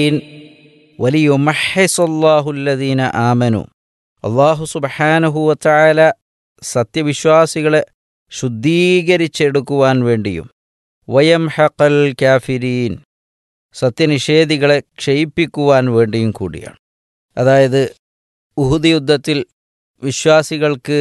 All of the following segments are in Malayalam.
വലിയുമഹസല്ലാഹുല്ലദീന ആമനു അള്ളാഹു സുബഹാനഹുവച്ചായ സത്യവിശ്വാസികളെ ശുദ്ധീകരിച്ചെടുക്കുവാൻ വേണ്ടിയും വയം ഹക്കൽ കാഫിരീൻ സത്യനിഷേധികളെ ക്ഷയിപ്പിക്കുവാൻ വേണ്ടിയും കൂടിയാണ് അതായത് ഉഹുദ് യുദ്ധത്തിൽ വിശ്വാസികൾക്ക്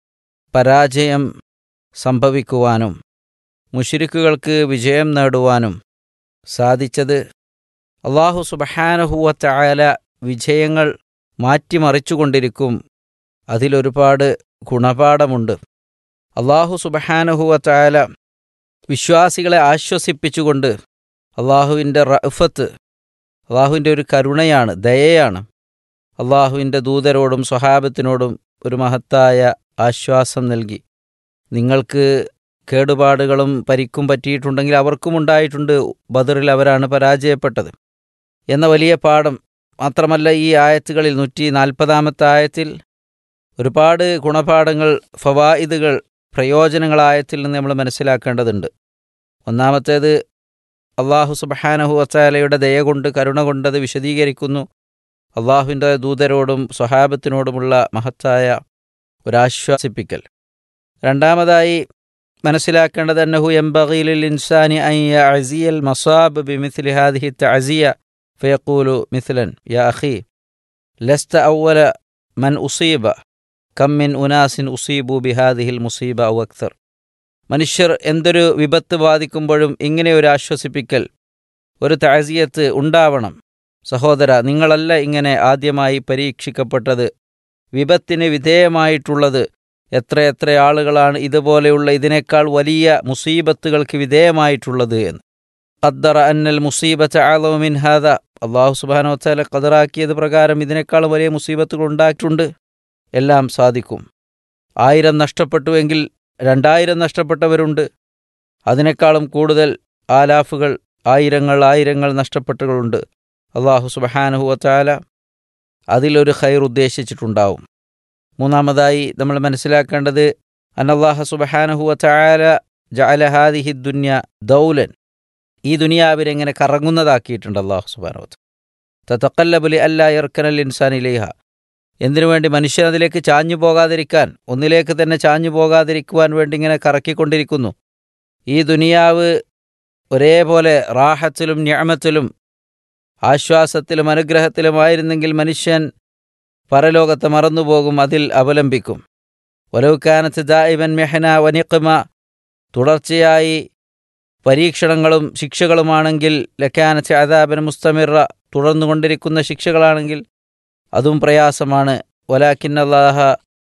പരാജയം സംഭവിക്കുവാനും മുഷിരിക്കുകൾക്ക് വിജയം നേടുവാനും സാധിച്ചത് അള്ളാഹു സുബഹാനഹുവത്തായ വിജയങ്ങൾ മാറ്റിമറിച്ചുകൊണ്ടിരിക്കും അതിലൊരുപാട് ഗുണപാഠമുണ്ട് അള്ളാഹു സുബഹാനഹുവത്തായ വിശ്വാസികളെ ആശ്വസിപ്പിച്ചുകൊണ്ട് അള്ളാഹുവിൻ്റെ റഫത്ത് അള്ളാഹുവിൻ്റെ ഒരു കരുണയാണ് ദയയാണ് അള്ളാഹുവിൻ്റെ ദൂതരോടും സ്വഹാബത്തിനോടും ഒരു മഹത്തായ ആശ്വാസം നൽകി നിങ്ങൾക്ക് കേടുപാടുകളും പരിക്കും പറ്റിയിട്ടുണ്ടെങ്കിൽ അവർക്കും ഉണ്ടായിട്ടുണ്ട് ബദറിൽ അവരാണ് പരാജയപ്പെട്ടത് എന്ന വലിയ പാഠം മാത്രമല്ല ഈ ആയത്തുകളിൽ നൂറ്റി നാൽപ്പതാമത്തെ ആയത്തിൽ ഒരുപാട് ഗുണപാഠങ്ങൾ ഫവായിദുകൾ പ്രയോജനങ്ങളായത്തിൽ നിന്ന് നമ്മൾ മനസ്സിലാക്കേണ്ടതുണ്ട് ഒന്നാമത്തേത് അള്ളാഹു സുബഹാനഹു വച്ചാലയുടെ ദയ കൊണ്ട് കരുണ കൊണ്ടത് വിശദീകരിക്കുന്നു അള്ളാഹുവിൻ്റെ ദൂതരോടും സ്വഹാബത്തിനോടുമുള്ള മഹത്തായ ഒരാശ്വാസിപ്പിക്കൽ രണ്ടാമതായി മനസ്സിലാക്കേണ്ടത് അന്നഹു എംബീലിൽ ഇൻസാനി അയ്യ അസിയൽ മസാബ് ബിമിഥിലി ഹാദിഹി തഅസിയ ഫയഖൂലു മിഥിലൻ യാ അഖി ലസ്ത അവല മൻ ഉസീബ കം മിൻ ഉനാസിൻ ഉസീബു ബിഹാദിഹിൽ മുസീബ ഔ അക്തർ മനുഷ്യർ എന്തൊരു വിപത്ത് ബാധിക്കുമ്പോഴും ഇങ്ങനെ ഒരു ആശ്വസിപ്പിക്കൽ ഒരു താസിയത്ത് ഉണ്ടാവണം സഹോദര നിങ്ങളല്ല ഇങ്ങനെ ആദ്യമായി പരീക്ഷിക്കപ്പെട്ടത് വിപത്തിന് വിധേയമായിട്ടുള്ളത് എത്രയെത്ര ആളുകളാണ് ഇതുപോലെയുള്ള ഇതിനേക്കാൾ വലിയ മുസീബത്തുകൾക്ക് വിധേയമായിട്ടുള്ളത് എന്ന് ഖദ്ദറ അന്നൽ മുസീബത്ത് ആലമിൻ ഹാദ അള്ളാഹു സുബാനോ താല ഖദറാക്കിയത് പ്രകാരം ഇതിനേക്കാൾ വലിയ മുസീബത്തുകൾ ഉണ്ടായിട്ടുണ്ട് എല്ലാം സാധിക്കും ആയിരം നഷ്ടപ്പെട്ടുവെങ്കിൽ രണ്ടായിരം നഷ്ടപ്പെട്ടവരുണ്ട് അതിനേക്കാളും കൂടുതൽ ആലാഫുകൾ ആയിരങ്ങൾ ആയിരങ്ങൾ നഷ്ടപ്പെട്ടുകളുണ്ട് അള്ളാഹു സുബഹാനുഹുവത്താല അതിലൊരു ഖൈർ ഉദ്ദേശിച്ചിട്ടുണ്ടാവും മൂന്നാമതായി നമ്മൾ മനസ്സിലാക്കേണ്ടത് അനല്ലാഹ സുബഹാനുഹുവത്താല ജഅലഹാദിഹി ദുന്യ ദൗലൻ ഈ ദുനിയാവിനെങ്ങനെ കറങ്ങുന്നതാക്കിയിട്ടുണ്ട് അള്ളാഹു സുബാനുവത്ത് തത്തക്കല്ലബുലി അല്ല ഇർക്കനൽ ഇൻസാൻ ഇലേഹ എന്തിനു വേണ്ടി മനുഷ്യൻ അതിലേക്ക് ചാഞ്ഞു പോകാതിരിക്കാൻ ഒന്നിലേക്ക് തന്നെ ചാഞ്ഞു പോകാതിരിക്കുവാൻ വേണ്ടി ഇങ്ങനെ കറക്കിക്കൊണ്ടിരിക്കുന്നു ഈ ദുനിയാവ് ഒരേപോലെ റാഹത്തിലും ഞാമത്തിലും ആശ്വാസത്തിലും അനുഗ്രഹത്തിലുമായിരുന്നെങ്കിൽ മനുഷ്യൻ പരലോകത്തെ മറന്നുപോകും അതിൽ അവലംബിക്കും ഒലവുക്കാനത്ത് ദായിബൻ മെഹന വനിഖമ തുടർച്ചയായി പരീക്ഷണങ്ങളും ശിക്ഷകളുമാണെങ്കിൽ ലക്കാനത്ത് അദാബൻ മുസ്തമിറ തുടർന്നുകൊണ്ടിരിക്കുന്ന ശിക്ഷകളാണെങ്കിൽ അതും പ്രയാസമാണ് വലാക്കിൻ അള്ളാഹ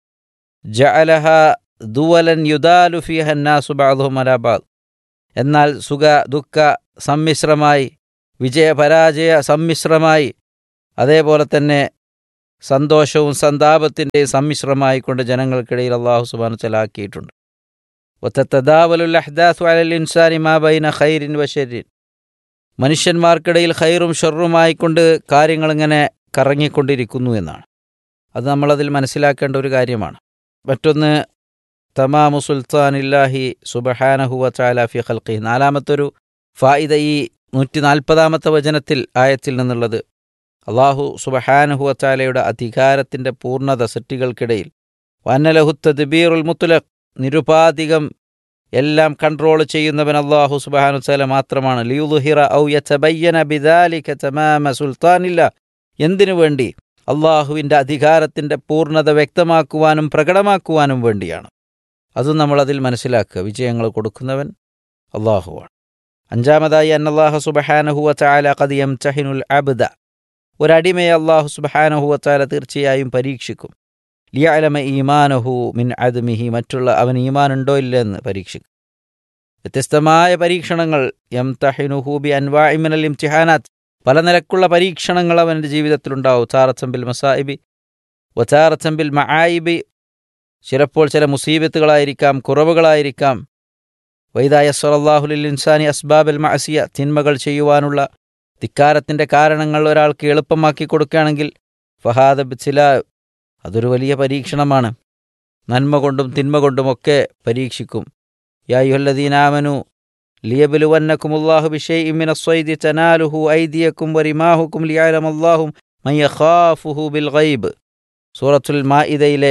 ജഅലഹ ദുവലൻ യുദാലു ഫിഹന്നാസു ബാദുഹും അലാബാദ് എന്നാൽ സുഖ ദുഃഖ സമ്മിശ്രമായി വിജയപരാജയ സമ്മിശ്രമായി അതേപോലെ തന്നെ സന്തോഷവും സന്താപത്തിൻ്റെയും സമ്മിശ്രമായി കൊണ്ട് ജനങ്ങൾക്കിടയിൽ അള്ളാഹു സുബാന ചലാക്കിയിട്ടുണ്ട് ഒത്തത്തദാവലുൽ അഹ്ദാസു അലൽ ഇൻസാനി മാ ബൈന ഖൈരിൻ വശരിൻ മനുഷ്യന്മാർക്കിടയിൽ ഖൈറും ഷെറുമായിക്കൊണ്ട് കാര്യങ്ങളിങ്ങനെ കറങ്ങിക്കൊണ്ടിരിക്കുന്നു എന്നാണ് അത് നമ്മളതിൽ മനസ്സിലാക്കേണ്ട ഒരു കാര്യമാണ് മറ്റൊന്ന് തമാമു സുൽത്താനില്ലാഹി സുബഹാനഹുവ ചാലാഫി ഖൽഖി നാലാമത്തൊരു ഫായിദ ഈ നൂറ്റി നാൽപ്പതാമത്തെ വചനത്തിൽ ആയത്തിൽ നിന്നുള്ളത് അള്ളാഹു സുബഹാനഹുവ ചാലയുടെ അധികാരത്തിൻ്റെ പൂർണ്ണത സൃഷ്ടികൾക്കിടയിൽ വന്നലഹു തദ്ബീറുൽ മുത്തുലഖ് നിരുപാധികം എല്ലാം കൺട്രോൾ ചെയ്യുന്നവൻ അള്ളാഹു സുബഹാനു ചാല മാത്രമാണ് ലിയുഹിറ ഔ യതബയ്യന ബിദാലിക തമാമ സുൽത്താനില്ല എന്തിനു വേണ്ടി അള്ളാഹുവിൻ്റെ അധികാരത്തിൻ്റെ പൂർണ്ണത വ്യക്തമാക്കുവാനും പ്രകടമാക്കുവാനും വേണ്ടിയാണ് അതും നമ്മളതിൽ മനസ്സിലാക്കുക വിജയങ്ങൾ കൊടുക്കുന്നവൻ അള്ളാഹുവാണ് അഞ്ചാമതായി അന്നല്ലാഹു സുബഹാനഹുവ ചാല കദിയം ചഹിനുൽ അബ്ദ ഒരടിമയെ അള്ളാഹു സുബഹാനഹുവ ചാല തീർച്ചയായും പരീക്ഷിക്കും ലിയാലമ ഈമാനഹു മിൻ അദ്മിഹി മറ്റുള്ള അവൻ ഈമാൻ ഉണ്ടോ ഇല്ലെന്ന് പരീക്ഷിക്കും വ്യത്യസ്തമായ പരീക്ഷണങ്ങൾ എം തഹിനുഹൂബി അൻവാഇമിനൽ ഇംതിഹാനാത്ത് പല നിലക്കുള്ള പരീക്ഷണങ്ങൾ അവൻ്റെ ജീവിതത്തിലുണ്ടാവും ചാറച്ചമ്പിൽ മസായിബി വചാറച്ചമ്പിൽ മആയിബി ചിലപ്പോൾ ചില മുസീബത്തുകളായിരിക്കാം കുറവുകളായിരിക്കാം വൈദായ സ്വറല്ലാഹുലിൽ ഇൻസാനി അസ്ബാബൽ മഅസിയ തിന്മകൾ ചെയ്യുവാനുള്ള ധിക്കാരത്തിൻ്റെ കാരണങ്ങൾ ഒരാൾക്ക് എളുപ്പമാക്കി കൊടുക്കുകയാണെങ്കിൽ ഫഹാദ ചില അതൊരു വലിയ പരീക്ഷണമാണ് നന്മ കൊണ്ടും തിന്മ കൊണ്ടുമൊക്കെ പരീക്ഷിക്കും യായുഹല്ലദീനാമനു ലിയബലുവന്നക്കും അള്ളാഹു ബിഷൈ ഇമിന സ്വൈദി ചനാലുഹു ഐദിയക്കും വരിമാഹുക്കും ലിയാലം അള്ളാഹും മയ്യഖാഫുഹു ബിൽ ഗൈബ് സൂറത്തുൽ മാഇദയിലെ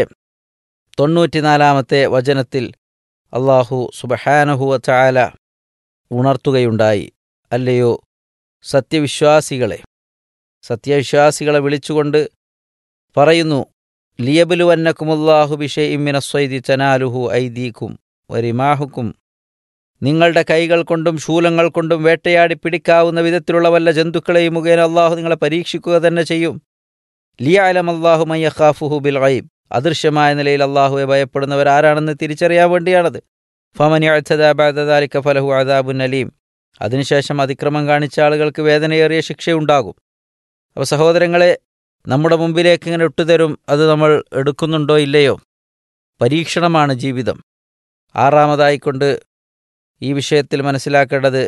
തൊണ്ണൂറ്റിനാലാമത്തെ വചനത്തിൽ അള്ളാഹു സുബഹാനഹുവ ചാല ഉണർത്തുകയുണ്ടായി അല്ലയോ സത്യവിശ്വാസികളെ സത്യവിശ്വാസികളെ വിളിച്ചുകൊണ്ട് പറയുന്നു ലിയബലുവന്നക്കുമുല്ലാഹു ബിഷെ ഇമ്മിന സ്വൈദി ചനാലുഹു ഐദീക്കും വരിമാഹുക്കും നിങ്ങളുടെ കൈകൾ കൊണ്ടും ശൂലങ്ങൾ കൊണ്ടും വേട്ടയാടി പിടിക്കാവുന്ന വിധത്തിലുള്ള വല്ല ജന്തുക്കളെയും മുഖേന അള്ളാഹു നിങ്ങളെ പരീക്ഷിക്കുക തന്നെ ചെയ്യും ലിയാലം അള്ളാഹു മയ്യഖാഫുഹു ബിൽ ഗൈബ് അദൃശ്യമായ നിലയിൽ അള്ളാഹുവെ ഭയപ്പെടുന്നവർ ആരാണെന്ന് തിരിച്ചറിയാൻ വേണ്ടിയാണത് ഫമനി അഴ്ത്തദാബാദാലിക്ക ഫലഹു അദാബുൻ അലീം അതിനുശേഷം അതിക്രമം കാണിച്ച ആളുകൾക്ക് വേദനയേറിയ ശിക്ഷയുണ്ടാകും അപ്പോൾ സഹോദരങ്ങളെ നമ്മുടെ മുമ്പിലേക്ക് ഇങ്ങനെ ഇട്ടുതരും അത് നമ്മൾ എടുക്കുന്നുണ്ടോ ഇല്ലയോ പരീക്ഷണമാണ് ജീവിതം ആറാമതായിക്കൊണ്ട് ഈ വിഷയത്തിൽ മനസ്സിലാക്കേണ്ടത്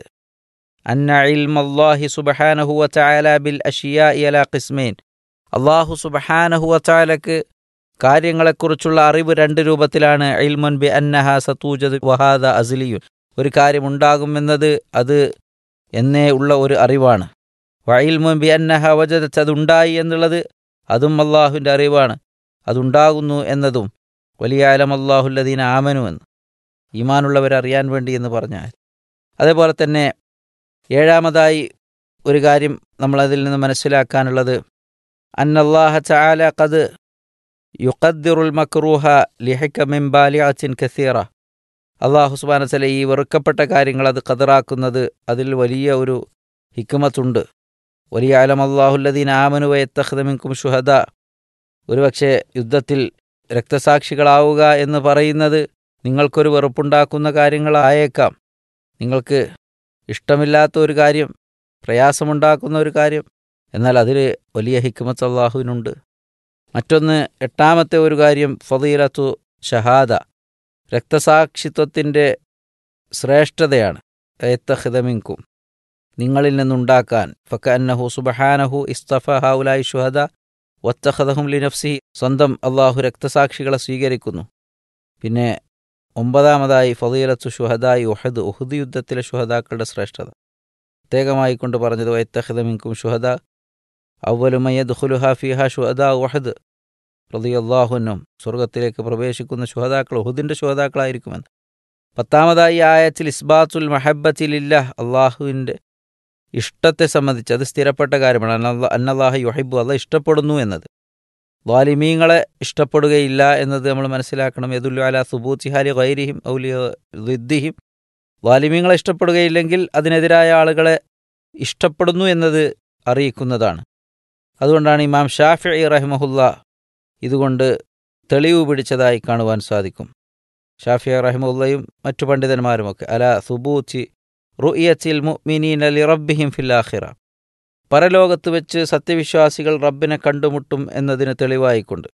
അന്ന ഇൽമല്ലാഹി സുബഹാനഹുവ ചായാല ബിൽ അഷിയ ഇയല ഖിസ്മേൻ അള്ളാഹു സുബഹാനഹുവ ചായാലക്ക് കാര്യങ്ങളെക്കുറിച്ചുള്ള അറിവ് രണ്ട് രൂപത്തിലാണ് ഇൽമുൻ ബി അന്നഹ സത്തൂജദ് വഹാദ അസ്ലിയുൻ ഒരു കാര്യമുണ്ടാകുമെന്നത് അത് എന്നേ ഉള്ള ഒരു അറിവാണ് വയിൽമുൻ ബി അന്നഹ വജദത്ത് അതുണ്ടായി എന്നുള്ളത് അതും അള്ളാഹുവിൻ്റെ അറിവാണ് അതുണ്ടാകുന്നു എന്നതും വലിയ ആലം അള്ളാഹുല്ലദീന ആമനു എന്ന് ഈമാനുള്ളവരറിയാൻ വേണ്ടി എന്ന് പറഞ്ഞാൽ അതേപോലെ തന്നെ ഏഴാമതായി ഒരു കാര്യം നമ്മളതിൽ നിന്ന് മനസ്സിലാക്കാനുള്ളത് അന്നല്ലാഹ ചാല കത് യുഖദ്ദിറുൽ മക്രൂഹ ലിഹക്ക മിംബാലിയാച്ചിൻ കസീറ അള്ളാഹു സുബാനസല ഈ വെറുക്കപ്പെട്ട കാര്യങ്ങൾ അത് കതറാക്കുന്നത് അതിൽ വലിയ ഒരു ഹിക്കുമത്തുണ്ട് വലിയ ആലം അള്ളാഹുല്ലദീൻ ആമനുവയത്തഹ്ദമിൻകും ഷുഹദ ഒരുപക്ഷെ യുദ്ധത്തിൽ രക്തസാക്ഷികളാവുക എന്ന് പറയുന്നത് നിങ്ങൾക്കൊരു വെറുപ്പുണ്ടാക്കുന്ന കാര്യങ്ങളായേക്കാം നിങ്ങൾക്ക് ഇഷ്ടമില്ലാത്ത ഒരു കാര്യം പ്രയാസമുണ്ടാക്കുന്ന ഒരു കാര്യം എന്നാൽ അതിൽ വലിയ ഹിക്കുമത്ത് അള്ളാഹുവിനുണ്ട് മറ്റൊന്ന് എട്ടാമത്തെ ഒരു കാര്യം ഫതീലത്തു ഷഹാദ രക്തസാക്ഷിത്വത്തിൻ്റെ ശ്രേഷ്ഠതയാണ് എത്തഹിതമിങ്കും നിങ്ങളിൽ നിന്നുണ്ടാക്കാൻ ഫക്ക അന്നഹു സുബഹാനഹു ഇസ്തഫ ഹൗലായി ഷുഹദ വത്തഹദഹും ലിനഫ്സി സ്വന്തം അള്ളാഹു രക്തസാക്ഷികളെ സ്വീകരിക്കുന്നു പിന്നെ ഒമ്പതാമതായി ഫതീലത്തു ഷുഹദായി ഉഹദ് ഉഹദ് യുദ്ധത്തിലെ ഷുഹദാക്കളുടെ ശ്രേഷ്ഠത പ്രത്യേകമായി കൊണ്ട് പറഞ്ഞത് വൈത്തഹിദമിൻകും ഷുഹദ അവലുമയ്യദ്ഹുലുഹ ഫിഹ ഷുഹദ ഉഹദ് പ്രതിയല്ലാഹുനും സ്വർഗത്തിലേക്ക് പ്രവേശിക്കുന്ന ഷുഹദാക്കൾ ഉഹുദിൻ്റെ ഷുഹദാക്കളായിരിക്കുമെന്ന് പത്താമതായി ആയത്തിൽ ഇസ്ബാത്തുൽ മഹബത്തിലില്ല അള്ളാഹുവിൻ്റെ ഇഷ്ടത്തെ സംബന്ധിച്ച് അത് സ്ഥിരപ്പെട്ട കാര്യമാണ് അന്നല്ലാ അന്നല്ലാഹ യുഹൈബു അല്ല ഇഷ്ടപ്പെടുന്നു എന്നത് വാലിമീങ്ങളെ ഇഷ്ടപ്പെടുകയില്ല എന്നത് നമ്മൾ മനസ്സിലാക്കണം യദുല്ലു അല സുബൂത്തിഹാലി ഗൈരിഹിം ഔലി ദിദ്ദിഹിം വാലിമീങ്ങളെ ഇഷ്ടപ്പെടുകയില്ലെങ്കിൽ അതിനെതിരായ ആളുകളെ ഇഷ്ടപ്പെടുന്നു എന്നത് അറിയിക്കുന്നതാണ് അതുകൊണ്ടാണ് ഇമാം ഷാഫി റഹിമഹുല്ല ഇതുകൊണ്ട് തെളിവ് പിടിച്ചതായി കാണുവാൻ സാധിക്കും ഷാഫി റഹിമുല്ലയും മറ്റു പണ്ഡിതന്മാരുമൊക്കെ അല സുബൂത്തി റുഇയത്തിൽ മുഅ്മിനീന ലി റബ്ബിഹിം ഫിൽ ആഖിറ പരലോകത്ത് വെച്ച് സത്യവിശ്വാസികൾ റബ്ബിനെ കണ്ടുമുട്ടും എന്നതിന് തെളിവായിക്കൊണ്ട്